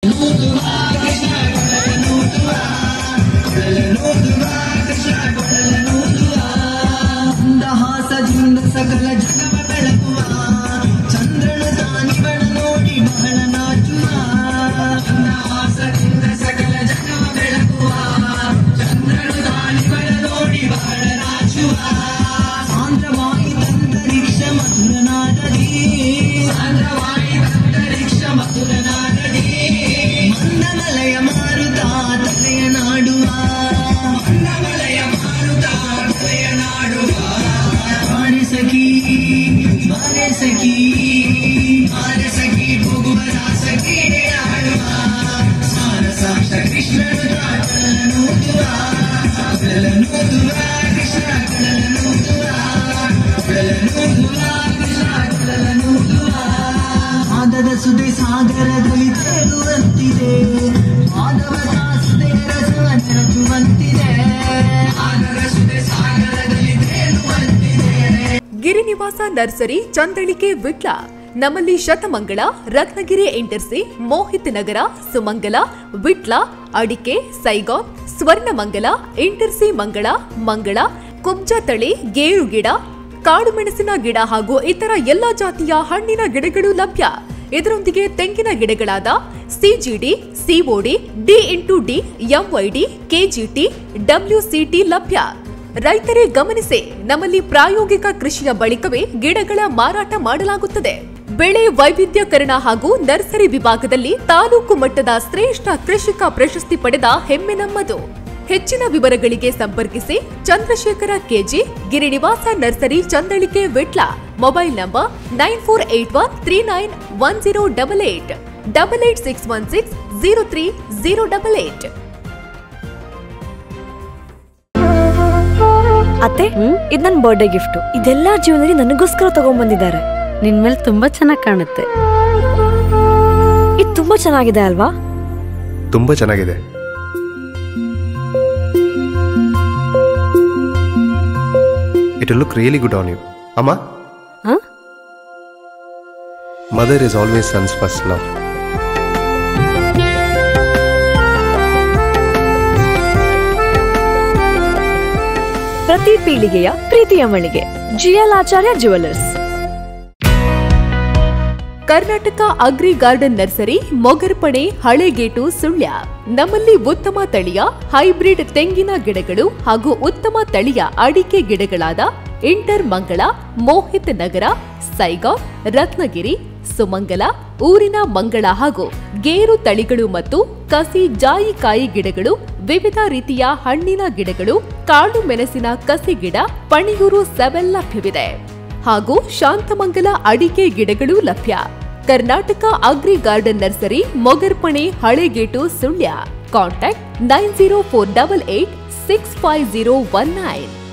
ಮಂದಹಾಸದಿಂದ ಸಕಲ ಜಗವ ಬೆಳಗುವ ಚಂದ್ರನು ತಾನಿವಳ ನೋಡಿ ಬಹಳ ನಾಚುವ ಮಂದಹಾಸದಿಂದ ಸಕಲ ಜಗವ ಬೆಳಗುವ ಚಂದ್ರನು ತಾನಿವಳ ನೋಡಿ ಬಹಳ ನಾಚುವ ಸಾಂದ್ರವಾಯಿತಂತರಿಕ್ಷ ಮಧುರನಾದದಿ ಸಾಂದ್ರವಾಯಿತಂತರಿಕ್ಷ ಮಧುರನಾದದಿ ಮಂದಮಲಯ ಮಾರುತ ತಲೆಯ ನಾಡುವ ಮಂದಮಲಯ ಮಾರುತ ತಲೆಯ ನಾಡುವ ಮಾರೆ ಸಖಿ ಮಾರೆ ಸಖಿ ಮಾರೆ ಸಖಿ ಭೋಗುವರ ಸಖಿ ಆಡುವ ಸಾರಸಾಕ್ಷ ಕೃಷ್ಣನು ಕಡಲನೂದುವ ಕಡಲನೂದುವ ಕೃಷ್ಣ ಕಡಲನೂದುವ ಕಡಲನೂದುವ ಕೃಷ್ಣ ಕಡಲನೂದುವ ಆದದ ಸುದೆ ಸಾಗರದಲ್ಲಿ ತೇಲುವಂತಿದೆ ಮಾಧವದ ಸುದೆ ರಸ ನೆರಚುವಂತಿದೆ ಆದದ ಸುದೆ ಸಾಗರದಲ್ಲಿ ತೇಲುವಂತಿದೆ ಗಿರಿನಿವಾಸ ನರ್ಸರಿ ಚಂದಳಿಕೆ ವಿಟ್ಲ ನಮ್ಮಲ್ಲಿ ಶತಮಂಗಳ ರತ್ನಗಿರಿ ಇಂಟರ್ಸಿ ಮೋಹಿತ್ ನಗರ ಸುಮಂಗಲ ವಿಟ್ಲ ಅಡಿಕೆ ಸೈಗಾನ್ ಸ್ವರ್ಣಮಂಗಲ ಇಂಟರ್ಸಿ ಮಂಗಳ ಮಂಗಳ ಕುಬ್ಜ ತಳಿ ಗೇರು ಗಿಡ ಕಾಡು ಮೆಣಸಿನ ಗಿಡ ಹಾಗೂ ಇತರ ಎಲ್ಲಾ ಜಾತಿಯ ಹಣ್ಣಿನ ಗಿಡಗಳು ಲಭ್ಯ ಇದರೊಂದಿಗೆ ತೆಂಗಿನ ಗಿಡಗಳಾದ CGD COD D into D MYD KGT WCT ಲಭ್ಯ ರೈತರೇ ಗಮನಿಸಿ ನಮ್ಮಲ್ಲಿ ಪ್ರಾಯೋಗಿಕ ಕೃಷಿಯ ಬಳಿಕವೇ ಗಿಡಗಳ ಮಾರಾಟ ಮಾಡಲಾಗುತ್ತದೆ ಬೆಳೆ ವೈವಿಧ್ಯಕರಣ ಹಾಗೂ ನರ್ಸರಿ ವಿಭಾಗದಲ್ಲಿ ತಾಲೂಕು ಮಟ್ಟದ ಶ್ರೇಷ್ಠ ಕೃಷಿಕ ಪ್ರಶಸ್ತಿ ಪಡೆದ ಹೆಮ್ಮೆ ನಮ್ಮದು ಹೆಚ್ಚಿನ ವಿವರಗಳಿಗೆ ಸಂಪರ್ಕಿಸಿ Chandrashekara KG Girinivasa nursery Chandalike Vitla mobile number nine four eight one three nine one zero double eight double eight six one six zero three zero double eight ಅತ್ತೆ ಇದು ನನ್ನ ಬರ್ಡೇ ಗಿಫ್ಟ್ ಇದೆಲ್ಲ ಜೀವನದಲ್ಲಿ ನನಗೋಸ್ಕರ ತಗೊಂಡ್ಬಂದಿದ್ದಾರೆ ನಿನ್ ಮೇಲೆ ತುಂಬಾ ಚೆನ್ನಾಗಿ ಕಾಣುತ್ತೆ ಇದು ತುಂಬಾ ಚೆನ್ನಾಗಿದೆ ಅಲ್ವಾ ತುಂಬ ಚೆನ್ನಾಗಿದೆ it look really good on you ಅಮ್ಮ ಹ? Mother is always sons first love ಪ್ರತಿ ಪೀಳಿಗೆಯ ಪ್ರೀತಿಯ ಮಳಿಗೆ GL Acharya jewellers Karnataka agri garden nursery Mogarpane Halegate Sullia ನಮ್ಮಲ್ಲಿ ಉತ್ತಮ ತಳಿಯ ಹೈಬ್ರಿಡ್ ತೆಂಗಿನ ಗಿಡಗಳು ಹಾಗೂ ಉತ್ತಮ ತಳಿಯ ಅಡಿಕೆ ಗಿಡಗಳಾದ ಇಂಟರ್ ಮಂಗಳ ಮೋಹಿತ್ ನಗರ ಸೈಗಾವ್ ರತ್ನಗಿರಿ ಸುಮಂಗಲ ಊರಿನ ಮಂಗಳ ಹಾಗೂ ಗೇರು ತಳಿಗಳು ಮತ್ತು ಕಸಿ ಜಾಯಿಕಾಯಿ ಗಿಡಗಳು ವಿವಿಧ ರೀತಿಯ ಹಣ್ಣಿನ ಗಿಡಗಳು ಕಾಳು ಮೆಣಸಿನ ಕಸಿ ಗಿಡ ಪಣಿಯೂರು ಸೆವೆಲ್ ಲಭ್ಯವಿದೆ ಹಾಗೂ ಶಾಂತಮಂಗಲ ಅಡಿಕೆ ಗಿಡಗಳು ಲಭ್ಯ Karnataka agri garden nursery Mogarpane Halegate Sullia contact nine zero four double eight six five zero one nine